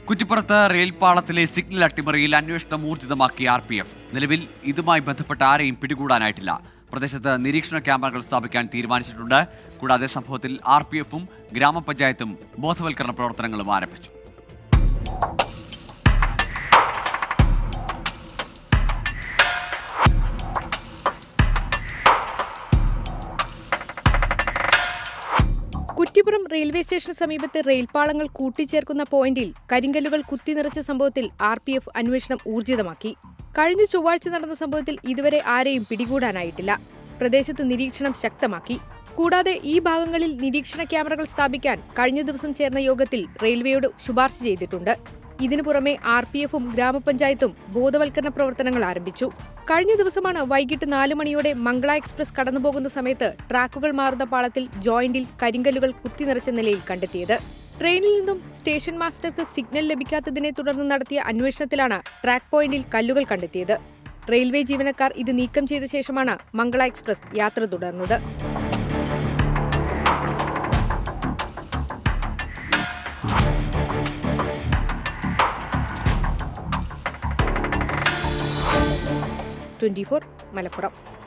കുറ്റിപ്പുറത്ത് റെയിൽപാളത്തിലെ signal അട്ടിമറിയിൽ അന്വേഷണം ഊർജിതമാക്കി R P F നിലവിൽ ഇതുമായി ബന്ധപ്പെട്ട ആരെയും പിടികൂടാനായിട്ടില്ല പ്രദേശത്ത് നിരീക്ഷണ ക്യാമറകൾ സ്ഥാപിക്കാൻ തീരുമാനിച്ചിട്ടുണ്ട് കൂടാതെ സംഭവത്തിൽ ആർ പി എഫും ഗ്രാമപഞ്ചായത്തും ബോധവൽക്കരണ പ്രവർത്തനങ്ങളും ആരംഭിച്ചു കുറ്റിപ്പുറം റെയിൽവേ സ്റ്റേഷന് സമീപത്ത് റെയിൽപാളങ്ങൾ കൂട്ടിച്ചേർക്കുന്ന പോയിന്റിൽ കരിങ്കല്ലുകൾ കുത്തിനിറച്ച സംഭവത്തിൽ ആർ പി എഫ് അന്വേഷണം ഊർജിതമാക്കി കഴിഞ്ഞ ചൊവ്വാഴ്ച നടന്ന സംഭവത്തിൽ ഇതുവരെ ആരെയും പിടികൂടാനായിട്ടില്ല പ്രദേശത്ത് നിരീക്ഷണം ശക്തമാക്കി കൂടാതെ ഈ ഭാഗങ്ങളിൽ നിരീക്ഷണ ക്യാമറകൾ സ്ഥാപിക്കാൻ കഴിഞ്ഞ ദിവസം ചേർന്ന യോഗത്തിൽ റെയിൽവേയോട് ശുപാർശ ചെയ്തിട്ടുണ്ട് ഇതിനു പുറമെ ആർ പി എഫും ഗ്രാമപഞ്ചായത്തും ബോധവൽക്കരണ പ്രവർത്തനങ്ങൾ ആരംഭിച്ചു കഴിഞ്ഞ ദിവസമാണ് വൈകിട്ട് നാല് മണിയോടെ മംഗള എക്സ്പ്രസ് കടന്നുപോകുന്ന സമയത്ത് ട്രാക്കുകൾ മാറുന്ന പാളത്തിൽ ജോയിന്റിൽ കരിങ്കല്ലുകൾ കുത്തിനിറച്ച നിലയിൽ കണ്ടെത്തിയത് ട്രെയിനിൽ നിന്നും സ്റ്റേഷൻ മാസ്റ്റർക്ക് സിഗ്നൽ ലഭിക്കാത്തതിനെ തുടർന്ന് നടത്തിയ അന്വേഷണത്തിലാണ് ട്രാക്ക് പോയിന്റിൽ കല്ലുകൾ കണ്ടെത്തിയത് റെയിൽവേ ജീവനക്കാർ ഇത് നീക്കം ചെയ്ത ശേഷമാണ് മംഗള എക്സ്പ്രസ് യാത്ര തുടർന്നത് ട്വന്റി മലപ്പുറം